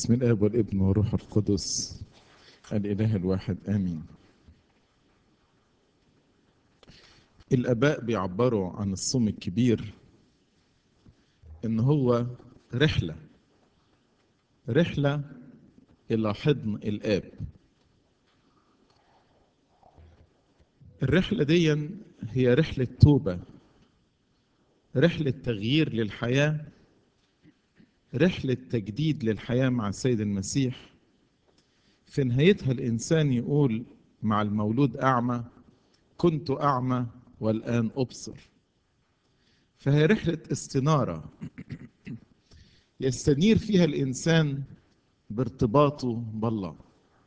بسم الاب والابن والروح القدس الاله الواحد امين الاباء بيعبروا عن الصوم الكبير ان هو رحله رحله الى حضن الاب الرحله دي هي رحله توبه رحله تغيير للحياه رحلة تجديد للحياة مع السيد المسيح في نهايتها الإنسان يقول مع المولود أعمى كنت أعمى والآن أبصر فهي رحلة استنارة يستنير فيها الإنسان بارتباطه بالله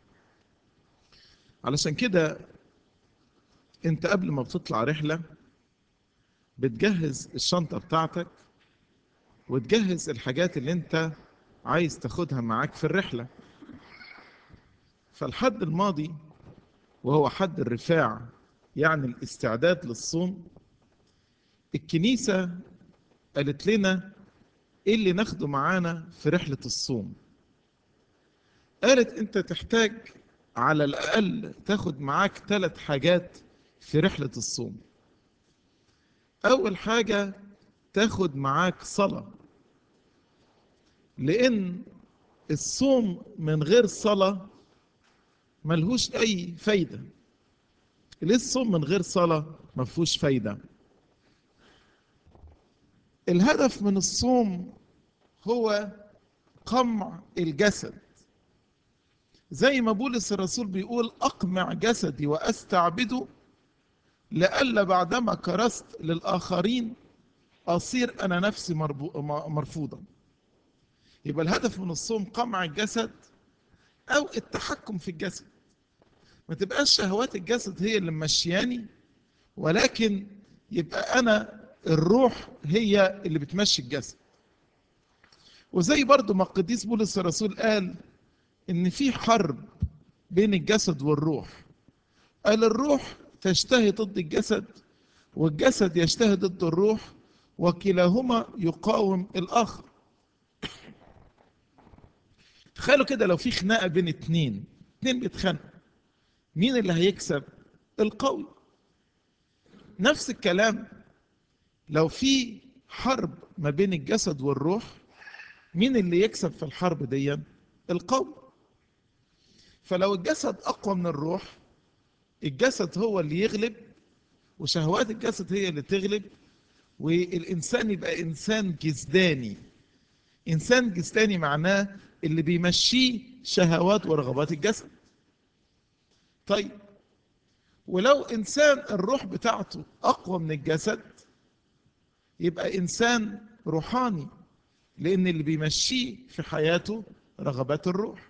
علشان كده أنت قبل ما بتطلع رحلة بتجهز الشنطة بتاعتك وتجهز الحاجات اللي انت عايز تاخدها معاك في الرحلة فالحد الماضي وهو حد الرفاع يعني الاستعداد للصوم الكنيسة قالت لنا ايه اللي ناخده معانا في رحلة الصوم قالت انت تحتاج على الاقل تاخد معاك ثلاث حاجات في رحلة الصوم اول حاجة تاخد معاك صلاة لأن الصوم من غير صلاة ملهوش أي فايدة ليه الصوم من غير صلاة مفهوش فايدة الهدف من الصوم هو قمع الجسد زي ما بولس الرسول بيقول أقمع جسدي وأستعبده لئلا بعدما كرست للآخرين أصير أنا نفسي مرفوضا يبقى الهدف من الصوم قمع الجسد أو التحكم في الجسد ما تبقاش شهوات الجسد هي اللي ممشياني ولكن يبقى أنا الروح هي اللي بتمشي الجسد وزي برضو ما القديس بولس الرسول قال إن في حرب بين الجسد والروح قال الروح تشتهي ضد الجسد والجسد يشتهي ضد الروح وكلاهما يقاوم الآخر تخيلوا كده لو في خناقة بين اتنين اتنين بيتخانقوا مين اللي هيكسب القوي نفس الكلام لو في حرب ما بين الجسد والروح مين اللي يكسب في الحرب دي القوي فلو الجسد أقوى من الروح الجسد هو اللي يغلب وشهوات الجسد هي اللي تغلب والإنسان يبقى إنسان جسداني إنسان جسداني معناه اللي بيمشيه شهوات ورغبات الجسد طيب ولو إنسان الروح بتاعته أقوى من الجسد يبقى إنسان روحاني لأن اللي بيمشيه في حياته رغبات الروح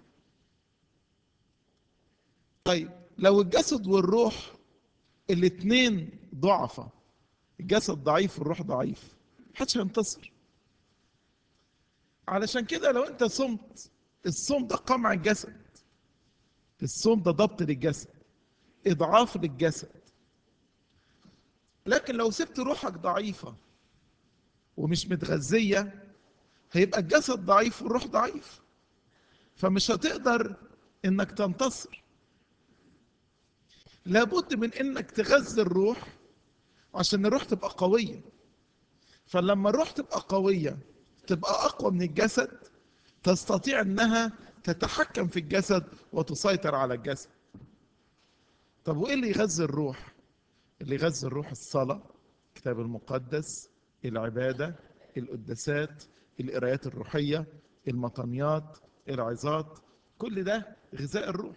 طيب لو الجسد والروح الاتنين ضعفة الجسد ضعيف والروح ضعيف محدش هينتصر علشان كده لو انت صمت الصوم ده قمع الجسد الصوم ده ضبط للجسد اضعاف للجسد لكن لو سبت روحك ضعيفة ومش متغذية هيبقى الجسد ضعيف والروح ضعيف فمش هتقدر انك تنتصر لابد من انك تغذي الروح عشان الروح تبقى قوية فلما الروح تبقى قوية تبقى أقوى من الجسد تستطيع أنها تتحكم في الجسد وتسيطر على الجسد طب وإيه اللي يغذي الروح؟ اللي يغذي الروح الصلاة الكتاب المقدس العبادة القداسات القرايات الروحية المطنيات العظات كل ده غذاء الروح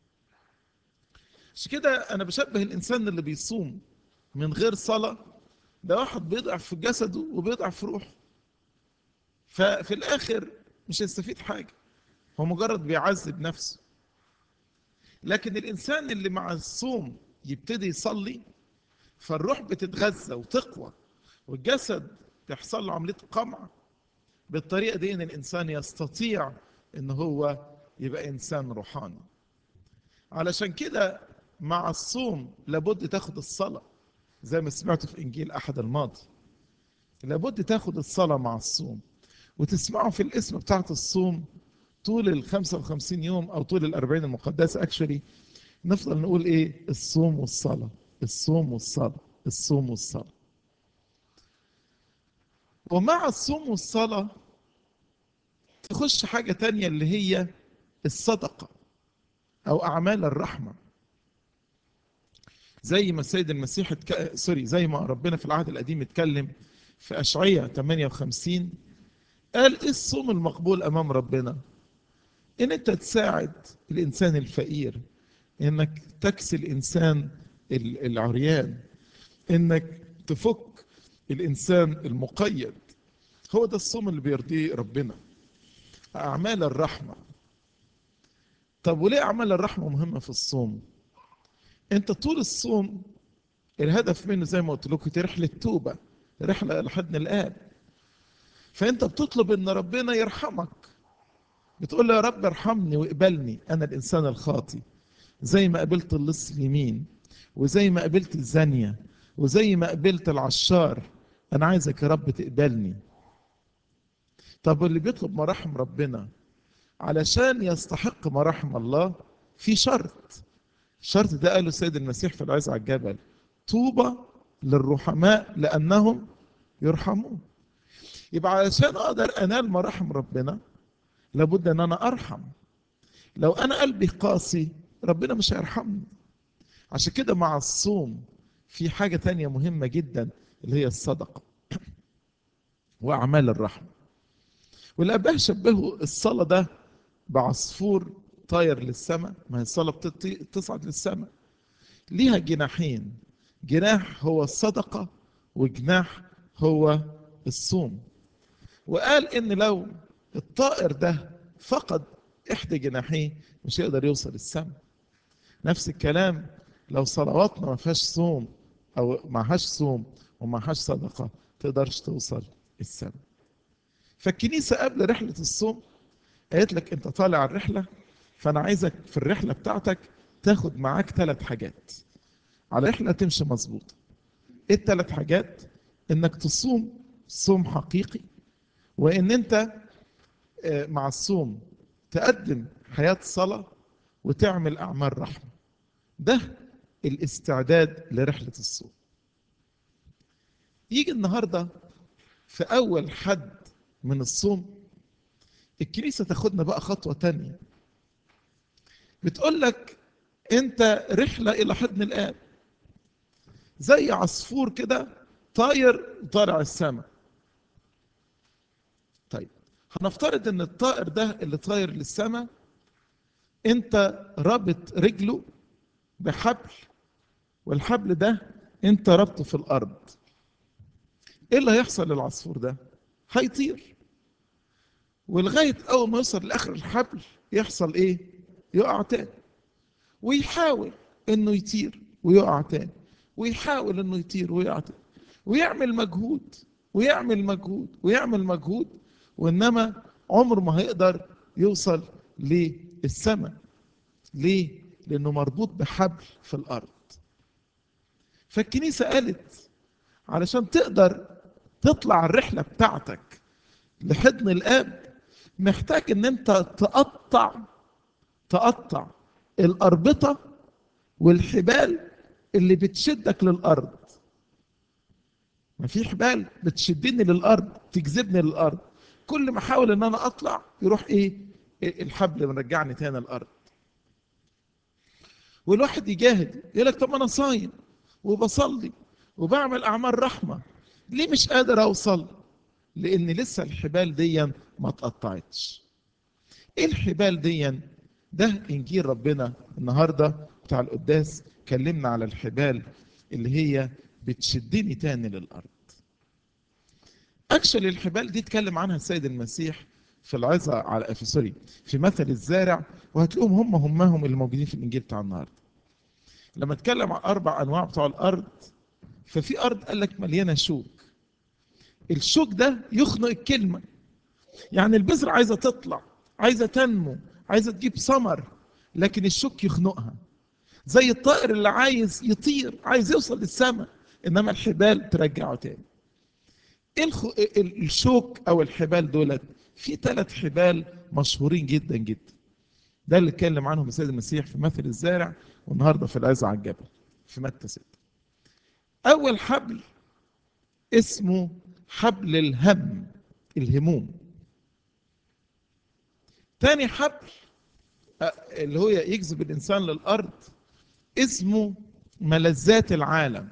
عشان كده أنا بشبه الإنسان اللي بيصوم من غير صلاة ده واحد بيضعف في جسده وبيضعف في روحه ففي الآخر مش هيستفيد حاجة هو مجرد بيعذب نفسه لكن الإنسان اللي مع الصوم يبتدي يصلي فالروح بتتغذى وتقوى والجسد تحصل له عملية قمع بالطريقة دي إن الإنسان يستطيع إن هو يبقى إنسان روحاني علشان كده مع الصوم لابد تاخد الصلاة زي ما سمعتوا في إنجيل أحد الماضي لابد تاخد الصلاة مع الصوم وتسمعوا في الاسم بتاعت الصوم طول ال 55 يوم او طول ال 40 المقدسه اكشولي نفضل نقول ايه الصوم والصلاه الصوم والصلاه الصوم والصلاه ومع الصوم والصلاه تخش حاجه تانية اللي هي الصدقه او اعمال الرحمه زي ما السيد المسيح اتك... سوري زي ما ربنا في العهد القديم اتكلم في اشعياء 58 قال ايه الصوم المقبول امام ربنا ان انت تساعد الانسان الفقير انك تكسي الانسان العريان انك تفك الانسان المقيد هو ده الصوم اللي بيرضيه ربنا اعمال الرحمه طب وليه اعمال الرحمه مهمه في الصوم انت طول الصوم الهدف منه زي ما قلت لكم رحله توبه رحله لحضن الاب فانت بتطلب ان ربنا يرحمك بتقول له يا رب ارحمني واقبلني انا الانسان الخاطي زي ما قابلت اللص اليمين وزي ما قابلت الزانيه وزي ما قابلت العشار انا عايزك يا رب تقبلني طب اللي بيطلب مراحم ربنا علشان يستحق مراحم الله في شرط الشرط ده قاله السيد المسيح في العز على الجبل طوبى للرحماء لانهم يرحمون يبقى علشان اقدر انال مراحم ربنا لابد ان انا ارحم لو انا قلبي قاسي ربنا مش هيرحمني عشان كده مع الصوم في حاجة تانية مهمة جدا اللي هي الصدقة وأعمال الرحمة والآباء شبهوا الصلاة ده بعصفور طاير للسماء ما هي الصلاة بتصعد للسماء ليها جناحين جناح هو الصدقة وجناح هو الصوم وقال ان لو الطائر ده فقد احدى جناحيه مش هيقدر يوصل السماء نفس الكلام لو صلواتنا ما فيهاش صوم او معهاش صوم ومعهاش صدقه تقدرش توصل السماء فالكنيسه قبل رحله الصوم قالت لك انت طالع الرحله فانا عايزك في الرحله بتاعتك تاخد معاك ثلاث حاجات على رحله تمشي مظبوطه ايه الثلاث حاجات انك تصوم صوم حقيقي وان انت مع الصوم تقدم حياه صلاه وتعمل اعمال رحمه ده الاستعداد لرحله الصوم يجي النهارده في اول حد من الصوم الكنيسه تاخدنا بقى خطوه تانية بتقول لك انت رحله الى حضن الاب زي عصفور كده طاير طالع السماء طيب هنفترض ان الطائر ده اللي طاير للسماء انت رابط رجله بحبل والحبل ده انت ربطه في الارض ايه اللي هيحصل للعصفور ده هيطير ولغايه اول ما يوصل لاخر الحبل يحصل ايه يقع تاني ويحاول انه يطير ويقع تاني ويحاول انه يطير ويقع تاني ويعمل مجهود ويعمل مجهود ويعمل مجهود وانما عمر ما هيقدر يوصل للسماء ليه لانه مربوط بحبل في الارض فالكنيسه قالت علشان تقدر تطلع الرحله بتاعتك لحضن الاب محتاج ان انت تقطع تقطع الاربطه والحبال اللي بتشدك للارض ما في حبال بتشدني للارض تجذبني للارض كل ما احاول ان انا اطلع يروح ايه الحبل مرجعني تاني الارض والواحد يجاهد يقول لك طب انا صايم وبصلي وبعمل اعمال رحمه ليه مش قادر اوصل لان لسه الحبال دي ما اتقطعتش ايه الحبال دي ده انجيل ربنا النهارده بتاع القداس كلمنا على الحبال اللي هي بتشدني تاني للارض اكشلي الحبال دي اتكلم عنها السيد المسيح في العظة على في سوري في مثل الزارع وهتلاقوهم هم همهم اللي موجودين في الانجيل بتاع النهارده لما اتكلم عن اربع انواع بتوع الارض ففي ارض قال لك مليانه شوك الشوك ده يخنق الكلمه يعني البذره عايزه تطلع عايزه تنمو عايزه تجيب ثمر لكن الشوك يخنقها زي الطائر اللي عايز يطير عايز يوصل للسماء انما الحبال ترجعه تاني ايه الخ... الشوك او الحبال دولت في ثلاث حبال مشهورين جدا جدا ده اللي اتكلم عنهم السيد المسيح في مثل الزارع والنهارده في العزة على الجبل في متى 6 أول حبل اسمه حبل الهم الهموم تاني حبل اللي هو يجذب الإنسان للأرض اسمه ملذات العالم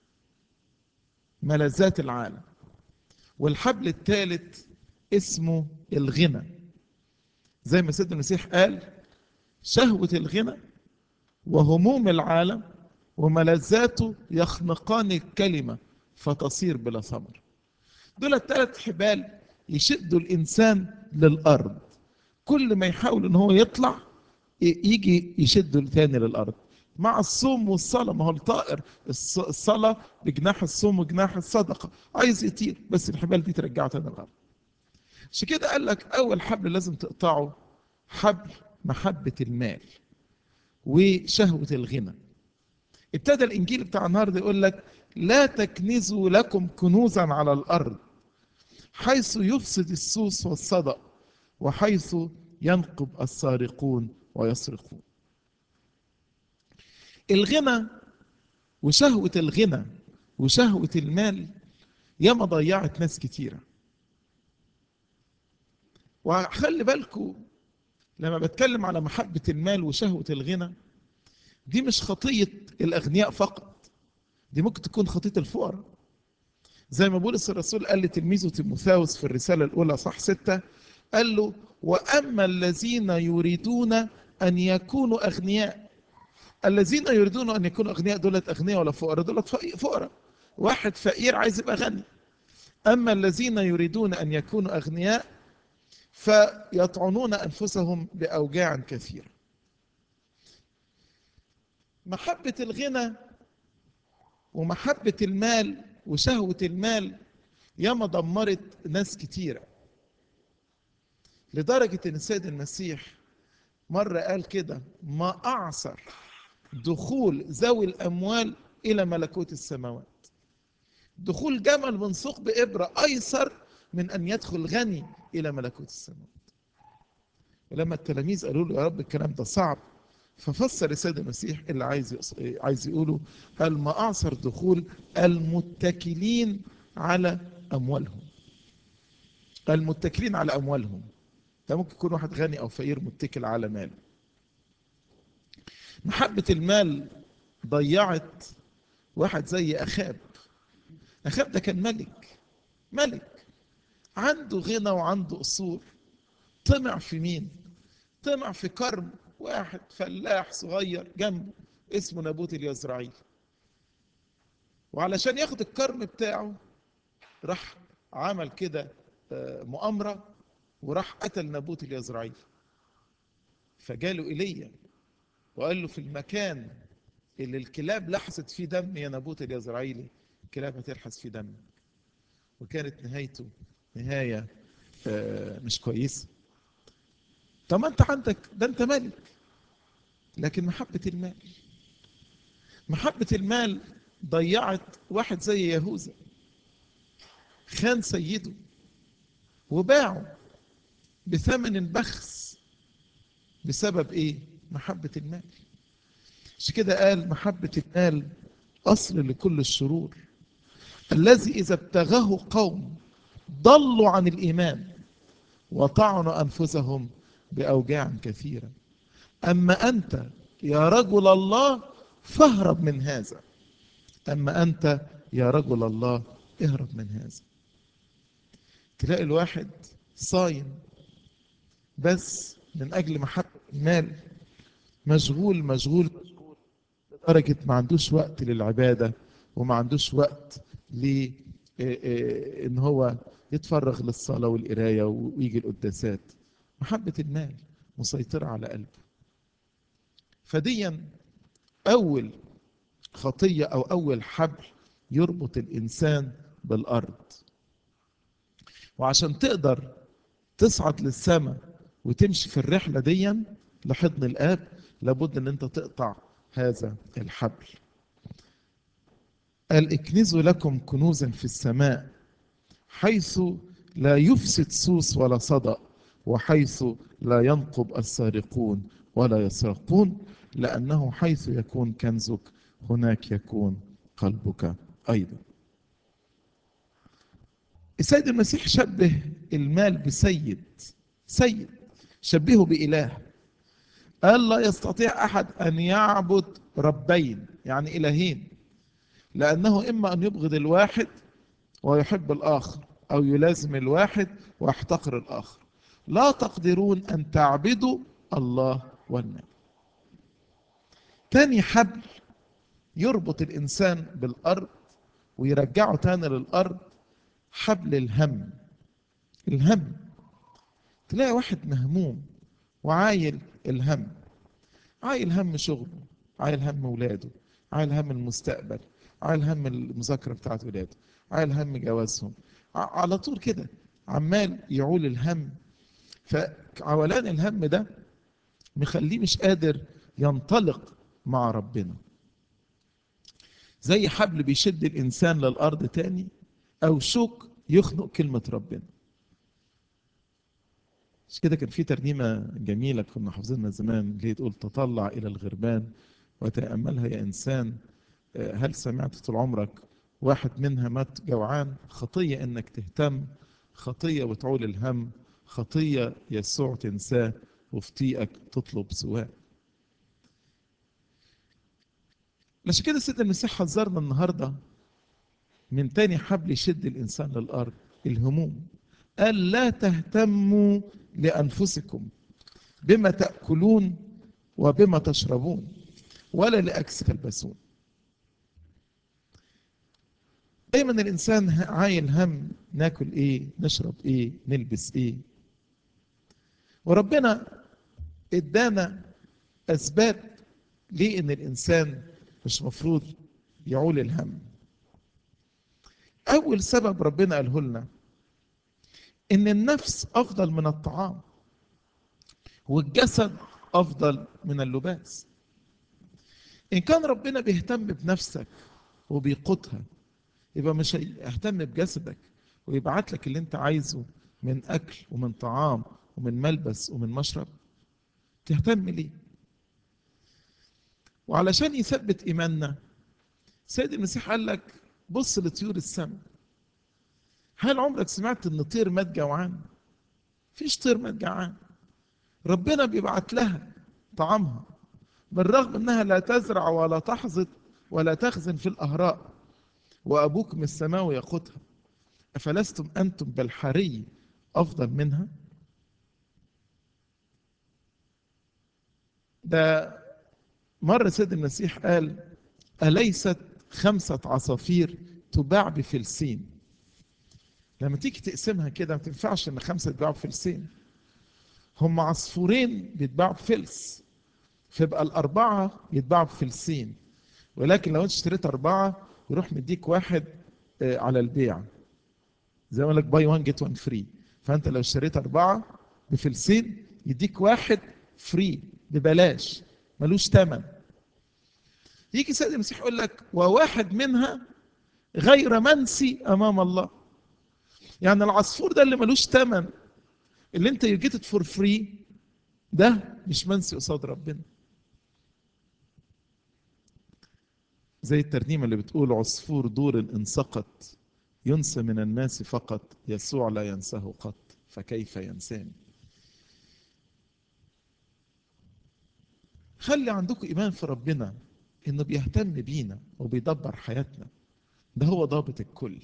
ملذات العالم والحبل الثالث اسمه الغنى زي ما سيدنا المسيح قال شهوة الغنى وهموم العالم وملذاته يخنقان الكلمة فتصير بلا ثمر دول الثلاث حبال يشدوا الإنسان للأرض كل ما يحاول ان هو يطلع يجي يشده تاني للأرض مع الصوم والصلاة ما هو الطائر الصلاة بجناح الصوم وجناح الصدقة عايز يطير بس الحبال دي ترجعه تاني للأرض عشان كده قال لك أول حبل لازم تقطعه حبل محبة المال وشهوة الغنى ابتدى الإنجيل بتاع النهارده يقول لك لا تكنزوا لكم كنوزا على الأرض حيث يفسد السوس والصدأ وحيث ينقب السارقون ويسرقون الغنى وشهوة الغنى وشهوة المال ياما ضيعت ناس كتيرة وخلي بالكم لما بتكلم على محبة المال وشهوة الغنى دي مش خطية الأغنياء فقط دي ممكن تكون خطية الفقراء زي ما بولس الرسول قال لتلميذه تيموثاوس في الرسالة الأولى صح ستة قال له وأما الذين يريدون أن يكونوا أغنياء الذين يريدون أن يكونوا أغنياء دولت أغنياء ولا فقراء دولت فقراء واحد فقير عايز يبقى غني أما الذين يريدون أن يكونوا أغنياء فيطعنون أنفسهم بأوجاع كثيرة محبة الغنى ومحبة المال وشهوة المال ياما دمرت ناس كتيرة لدرجة ان السيد المسيح مرة قال كده ما أعصر دخول ذوي الأموال إلى ملكوت السماوات دخول جمل من ثقب إبرة أيسر من أن يدخل غني إلى ملكوت السماوات ولما التلاميذ قالوا له يا رب الكلام ده صعب ففسر السيد المسيح اللي عايز عايز يقوله قال ما أعصر دخول المتكلين على أموالهم المتكلين على أموالهم ده ممكن يكون واحد غني أو فقير متكل على ماله محبة المال ضيعت واحد زي أخاب أخاب ده كان ملك ملك عنده غنى وعنده قصور طمع في مين طمع في كرم واحد فلاح صغير جنبه اسمه نابوت اليزرعيل وعلشان ياخد الكرم بتاعه راح عمل كده مؤامرة وراح قتل نابوت اليزرعيل فجاله ايليا وقال له في المكان اللي الكلاب لحست فيه دم يا نابوت اليزرعيلي الكلاب هتلحس فيه دم وكانت نهايته نهاية مش كويسة طب ما انت عندك ده انت ملك لكن محبة المال محبة المال ضيعت واحد زي يهوذا خان سيده وباعه بثمن بخس بسبب ايه محبة المال مش كده قال محبة المال أصل لكل الشرور الذي إذا ابتغاه قوم ضلوا عن الإيمان وطعنوا أنفسهم بأوجاع كثيرة أما أنت يا رجل الله فاهرب من هذا أما أنت يا رجل الله اهرب من هذا تلاقي الواحد صايم بس من أجل محبة المال مشغول مشغول لدرجة ما عندوش وقت للعبادة وما عندوش وقت ل ان هو يتفرغ للصلاة والقراية ويجي القداسات محبة المال مسيطرة على قلبه فديا أول خطية أو أول حبل يربط الإنسان بالأرض وعشان تقدر تصعد للسماء وتمشي في الرحلة ديا لحضن الآب لابد أن أنت تقطع هذا الحبل قال اكنزوا لكم كنوزا في السماء حيث لا يفسد سوس ولا صدأ وحيث لا ينقب السارقون ولا يسرقون لأنه حيث يكون كنزك هناك يكون قلبك أيضا السيد المسيح شبه المال بسيد سيد شبهه بإله قال لا يستطيع أحد أن يعبد ربين يعني إلهين لأنه إما أن يبغض الواحد ويحب الآخر أو يلازم الواحد ويحتقر الآخر لا تقدرون أن تعبدوا الله والمال تاني حبل يربط الإنسان بالأرض ويرجعه تاني للأرض حبل الهم الهم تلاقي واحد مهموم وعايل الهم عايل هم شغله عايل هم ولاده عايل هم المستقبل عايل هم المذاكرة بتاعت ولاده عايل هم جوازهم على طول كده عمال يعول الهم فعولان الهم ده مخليه مش قادر ينطلق مع ربنا زي حبل بيشد الإنسان للأرض تاني أو شوك يخنق كلمة ربنا مش كده كان في ترنيمة جميلة كنا حافظينها زمان اللي هي تقول تطلع إلى الغربان وتأملها يا إنسان هل سمعت طول عمرك واحد منها مات جوعان خطية إنك تهتم خطية وتعول الهم خطية يسوع تنساه وفي ضيقك تطلب سواء عشان كده سيد المسيح حذرنا النهارده من تاني حبل يشد الانسان للارض الهموم قال لا تهتموا لانفسكم بما تاكلون وبما تشربون ولا لاجساد تلبسون دايما الانسان عايل هم ناكل ايه نشرب ايه نلبس ايه وربنا ادانا اسباب ليه ان الانسان مش مفروض يعول الهم اول سبب ربنا قاله لنا ان النفس افضل من الطعام والجسد افضل من اللباس ان كان ربنا بيهتم بنفسك وبيقودها يبقى مش هيهتم بجسدك ويبعت لك اللي انت عايزه من اكل ومن طعام ومن ملبس ومن مشرب تهتم ليه وعلشان يثبت ايماننا سيد المسيح قال لك بص لطيور السماء هل عمرك سمعت ان طير مات جوعان فيش طير مات جوعان ربنا بيبعت لها طعامها بالرغم انها لا تزرع ولا تحصد ولا تخزن في الاهراء وابوكم السماوي يقوتها افلستم انتم بالحري افضل منها ده مرة سيد المسيح قال أليست خمسة عصافير تباع بفلسين لما تيجي تقسمها كده ما تنفعش ان خمسة يتباعوا بفلسين هم عصفورين بيتباعوا بفلس فيبقى الأربعة يتباعوا بفلسين ولكن لو انت اشتريت أربعة يروح مديك واحد على البيع زي ما لك باي 1 جيت 1 فري فانت لو اشتريت أربعة بفلسين يديك واحد فري ببلاش ملوش ثمن يجي سيد المسيح يقول لك وواحد منها غير منسي امام الله يعني العصفور ده اللي ملوش ثمن اللي انت جيت فور فري ده مش منسي قصاد ربنا زي الترنيمة اللي بتقول عصفور دور إن سقط ينسى من الناس فقط يسوع لا ينساه قط فكيف ينساني خلي عندكم إيمان في ربنا إنه بيهتم بينا وبيدبر حياتنا ده هو ضابط الكل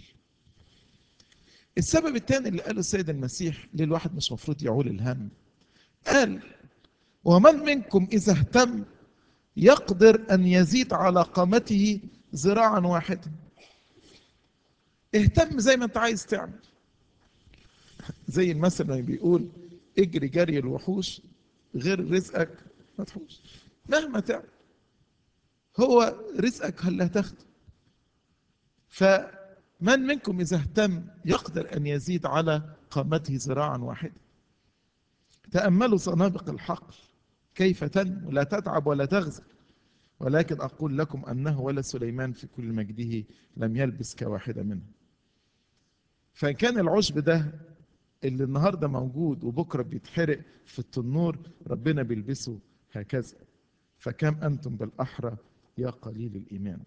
السبب الثاني اللي قاله السيد المسيح ليه الواحد مش مفروض يعول الهم قال ومن منكم إذا اهتم يقدر أن يزيد على قامته ذراعا واحدا اهتم زي ما انت عايز تعمل زي المثل ما بيقول اجري جري الوحوش غير رزقك ما تحوش مهما تعمل هو رزقك هل هتاخده فمن منكم إذا اهتم يقدر أن يزيد على قامته ذراعا واحدا تأملوا سنابق الحقل كيف تنمو لا تتعب ولا تغزل ولكن أقول لكم أنه ولا سليمان في كل مجده لم يلبس كواحدة منها فإن كان العشب ده اللي النهارده موجود وبكره بيتحرق في التنور ربنا بيلبسه هكذا فكم انتم بالاحرى يا قليل الايمان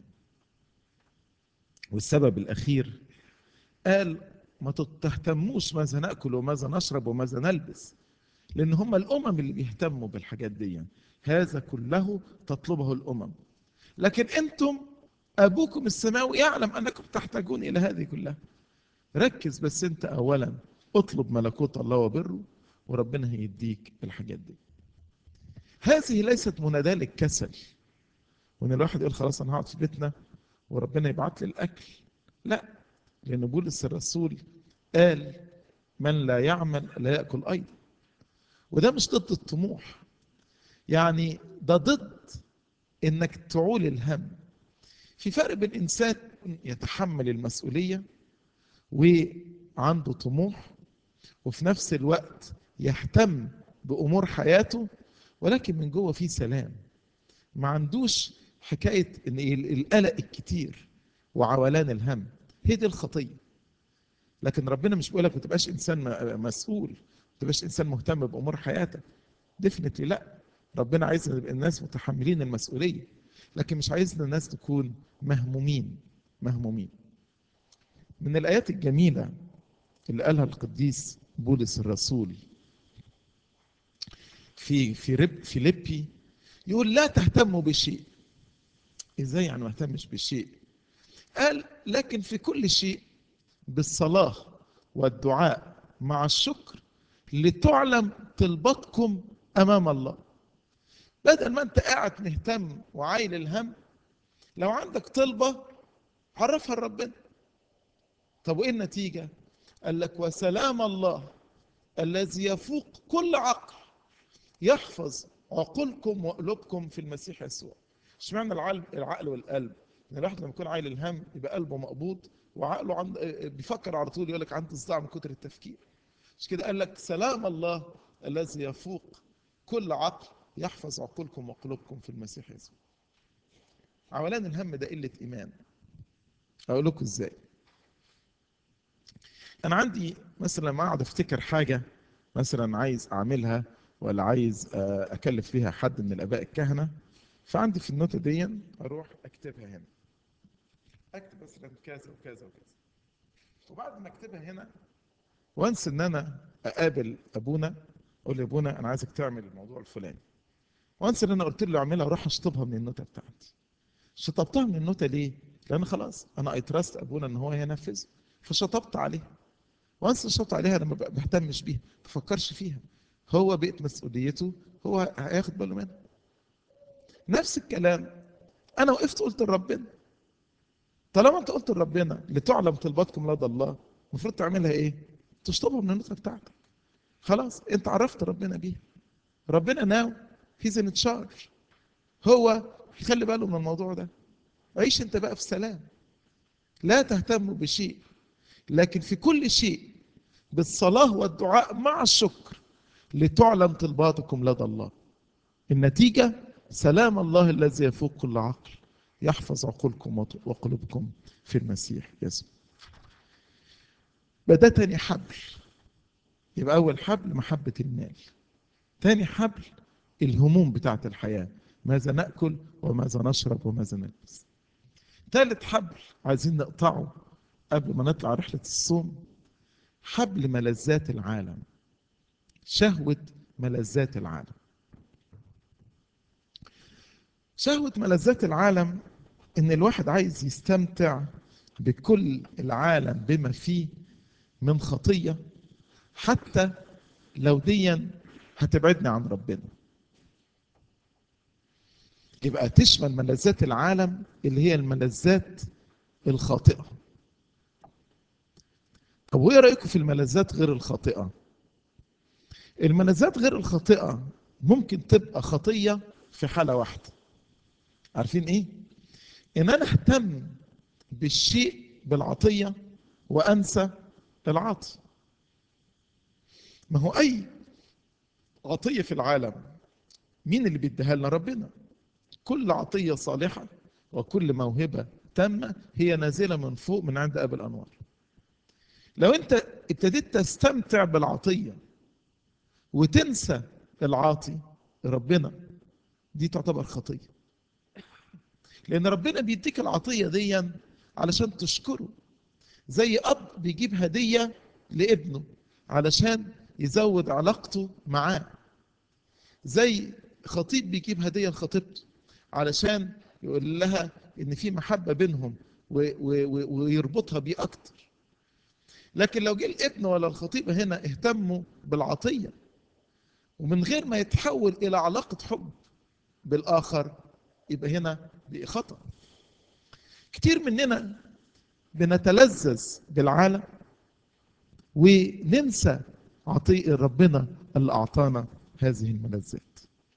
والسبب الاخير قال ما تهتموش ماذا ناكل وماذا نشرب وماذا نلبس لان هم الامم اللي بيهتموا بالحاجات دي هذا كله تطلبه الامم لكن انتم ابوكم السماوي يعلم انكم تحتاجون الى هذه كلها ركز بس انت اولا اطلب ملكوت الله وبره وربنا هيديك الحاجات دي هذه ليست مناداة للكسل وان الواحد يقول خلاص انا هقعد في بيتنا وربنا يبعت لي الاكل لا لان بولس الرسول قال من لا يعمل لا ياكل ايضا وده مش ضد الطموح يعني ده ضد انك تعول الهم في فرق بين انسان يتحمل المسؤوليه وعنده طموح وفي نفس الوقت يهتم بامور حياته ولكن من جوه في سلام ما عندوش حكايه ان القلق الكتير وعولان الهم هي دي الخطيه لكن ربنا مش بيقول لك ما تبقاش انسان مسؤول ما تبقاش انسان مهتم بامور حياتك ديفنتلي لا ربنا عايز نبقى الناس متحملين المسؤوليه لكن مش عايزنا الناس تكون مهمومين مهمومين من الايات الجميله اللي قالها القديس بولس الرسول في في رب فيليبي يقول لا تهتموا بشيء ازاي يعني ما اهتمش بشيء قال لكن في كل شيء بالصلاه والدعاء مع الشكر لتعلم طلباتكم امام الله بدل ما انت قاعد مهتم وعايل الهم لو عندك طلبه عرفها لربنا طب وايه النتيجه قال لك وسلام الله الذي يفوق كل عقل يحفظ عقولكم وقلوبكم في المسيح يسوع اشمعنى العقل العقل والقلب ان الواحد لما يكون عايل الهم يبقى قلبه مقبوض وعقله عند بيفكر على طول يقول لك عندي صداع من كتر التفكير مش كده قال لك سلام الله الذي يفوق كل عقل يحفظ عقولكم وقلوبكم في المسيح يسوع عولان الهم ده قله ايمان اقول لكم ازاي انا عندي مثلا لما اقعد افتكر حاجه مثلا عايز اعملها ولا عايز اكلف فيها حد من الاباء الكهنه فعندي في النوتة دي اروح اكتبها هنا اكتب مثلا كذا وكذا وكذا وبعد ما اكتبها هنا وانس ان انا اقابل ابونا اقول له ابونا انا عايزك تعمل الموضوع الفلاني وانس ان انا قلت له اعملها اروح اشطبها من النوتة بتاعتي شطبتها من النوتة ليه؟ لان خلاص انا ايترست ابونا ان هو هينفذ فشطبت عليها وانس شطبت عليها انا ما بهتمش بيها ما بفكرش فيها هو بقت مسؤوليته هو هياخد باله منها نفس الكلام انا وقفت قلت لربنا طالما انت قلت لربنا لتعلم طلباتكم لدى الله المفروض تعملها ايه تشطبها من النوتة بتاعتك خلاص انت عرفت ربنا بيها ربنا ناو هيز ان تشارج هو يخلي باله من الموضوع ده عيش انت بقى في سلام لا تهتم بشيء لكن في كل شيء بالصلاة والدعاء مع الشكر لتعلم طلباتكم لدى الله النتيجة سلام الله الذي يفوق كل عقل يحفظ عقولكم وقلوبكم في المسيح يسوع بدا تاني حبل يبقى أول حبل محبة المال تاني حبل الهموم بتاعت الحياة ماذا نأكل وماذا نشرب وماذا نلبس ثالث حبل عايزين نقطعه قبل ما نطلع رحلة الصوم حبل ملذات العالم شهوة ملذات العالم شهوة ملذات العالم إن الواحد عايز يستمتع بكل العالم بما فيه من خطية حتى لو ديا هتبعدني عن ربنا يبقى تشمل ملذات العالم اللي هي الملذات الخاطئة طب وايه رأيكم في الملذات غير الخاطئة الملذات غير الخاطئة ممكن تبقى خطية في حالة واحدة عارفين ايه ان انا اهتم بالشيء بالعطية وانسى العاطي ما هو اي عطية في العالم مين اللي بيديها لنا ربنا كل عطية صالحة وكل موهبة تامة هي نازلة من فوق من عند أب الأنوار لو انت ابتديت تستمتع بالعطية وتنسى العاطي ربنا دي تعتبر خطية لأن ربنا بيديك العطية دي علشان تشكره زي أب بيجيب هدية لابنه علشان يزود علاقته معاه زي خطيب بيجيب هدية لخطيبته علشان يقول لها إن في محبة بينهم ويربطها بيه أكتر لكن لو جه الابن ولا الخطيبة هنا اهتموا بالعطية ومن غير ما يتحول إلى علاقة حب بالآخر يبقى هنا دي خطأ كتير مننا بنتلذذ بالعالم وننسى عطيء ربنا اللي أعطانا هذه الملذات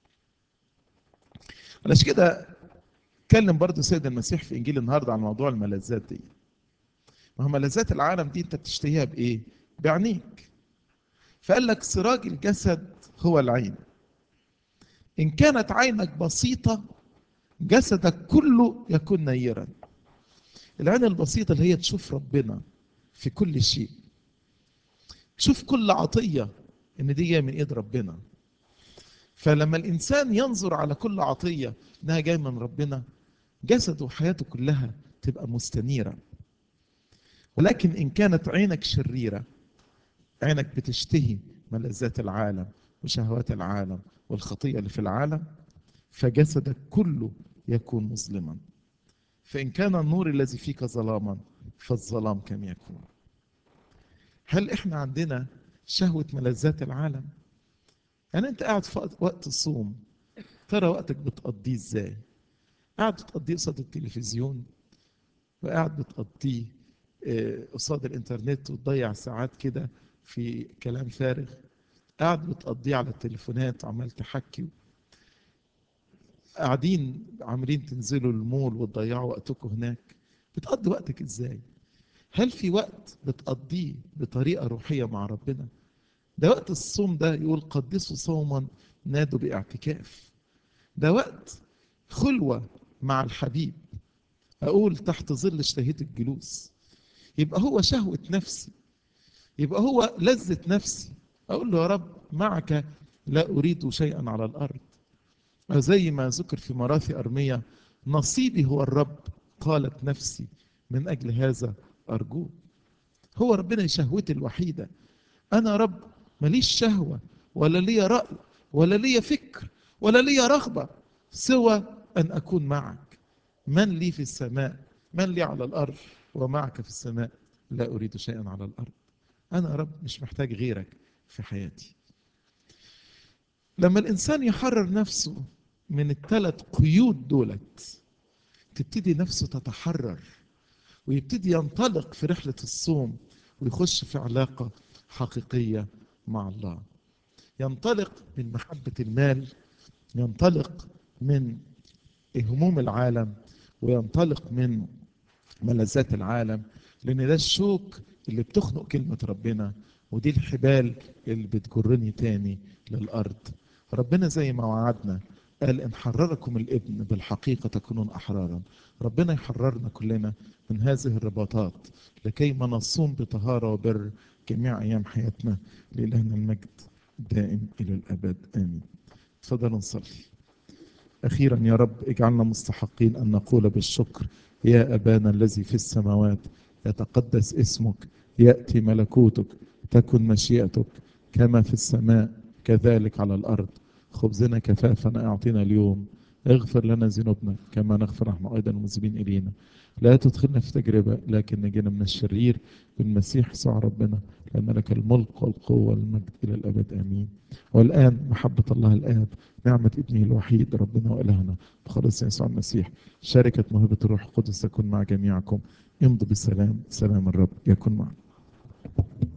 علاش كده اتكلم برضو سيد المسيح في إنجيل النهاردة عن موضوع الملذات دي ما هو ملذات العالم دي انت بتشتهيها بايه بعينيك فقال لك سراج الجسد هو العين ان كانت عينك بسيطه جسدك كله يكون نيرا العين البسيطه اللي هي تشوف ربنا في كل شيء تشوف كل عطيه ان دي جايه من ايد ربنا فلما الانسان ينظر على كل عطيه انها جايه من ربنا جسده وحياته كلها تبقى مستنيره ولكن إن كانت عينك شريرة عينك بتشتهي ملذات العالم وشهوات العالم والخطية اللي في العالم فجسدك كله يكون مظلما فإن كان النور الذي فيك ظلاما فالظلام كم يكون هل إحنا عندنا شهوة ملذات العالم يعني أنت قاعد في وقت الصوم ترى وقتك بتقضيه إزاي قاعد بتقضيه قصاد التلفزيون وقاعد بتقضيه قصاد الانترنت وتضيع ساعات كده في كلام فارغ قاعد بتقضيه على التليفونات وعمال تحكي قاعدين عاملين تنزلوا المول وتضيعوا وقتكم هناك بتقضي وقتك ازاي هل في وقت بتقضيه بطريقه روحيه مع ربنا ده وقت الصوم ده يقول قدسوا صوما نادوا باعتكاف ده وقت خلوه مع الحبيب اقول تحت ظل اشتهيت الجلوس يبقى هو شهوة نفسي يبقى هو لذة نفسي أقول له يا رب معك لا أريد شيئا على الأرض زي ما ذكر في مراثي أرمية نصيبي هو الرب قالت نفسي من أجل هذا أرجوه هو ربنا شهوتي الوحيدة أنا رب ماليش شهوة ولا لي رأي ولا لي فكر ولا لي رغبة سوى أن أكون معك من لي في السماء من لي على الأرض ومعك في السماء لا أريد شيئا على الأرض أنا رب مش محتاج غيرك في حياتي لما الإنسان يحرر نفسه من الثلاث قيود دولت تبتدي نفسه تتحرر ويبتدي ينطلق في رحلة الصوم ويخش في علاقة حقيقية مع الله ينطلق من محبة المال ينطلق من هموم العالم وينطلق من ملذات العالم لان ده الشوك اللي بتخنق كلمة ربنا ودي الحبال اللي بتجرني تاني للأرض ربنا زي ما وعدنا قال إن حرركم الابن بالحقيقة تكونون أحرارا ربنا يحررنا كلنا من هذه الرباطات لكي ما نصوم بطهارة وبر جميع أيام حياتنا لإلهنا المجد دائم إلى الأبد آمين تفضلوا نصلي أخيرا يا رب اجعلنا مستحقين أن نقول بالشكر يا أبانا الذي في السماوات يتقدس اسمك يأتي ملكوتك تكن مشيئتك كما في السماء كذلك على الأرض خبزنا كفافنا أعطينا اليوم اغفر لنا ذنوبنا كما نغفر نحن أيضا المذنبين إلينا لا تدخلنا في تجربة لكن نجينا من الشرير بالمسيح يسوع ربنا لأن لك الملك والقوة والمجد إلى الأبد آمين والآن محبة الله الآب نعمة ابنه الوحيد ربنا وإلهنا بخلص يسوع المسيح شركة موهبة الروح القدس تكون مع جميعكم امضوا بالسلام سلام الرب يكون معكم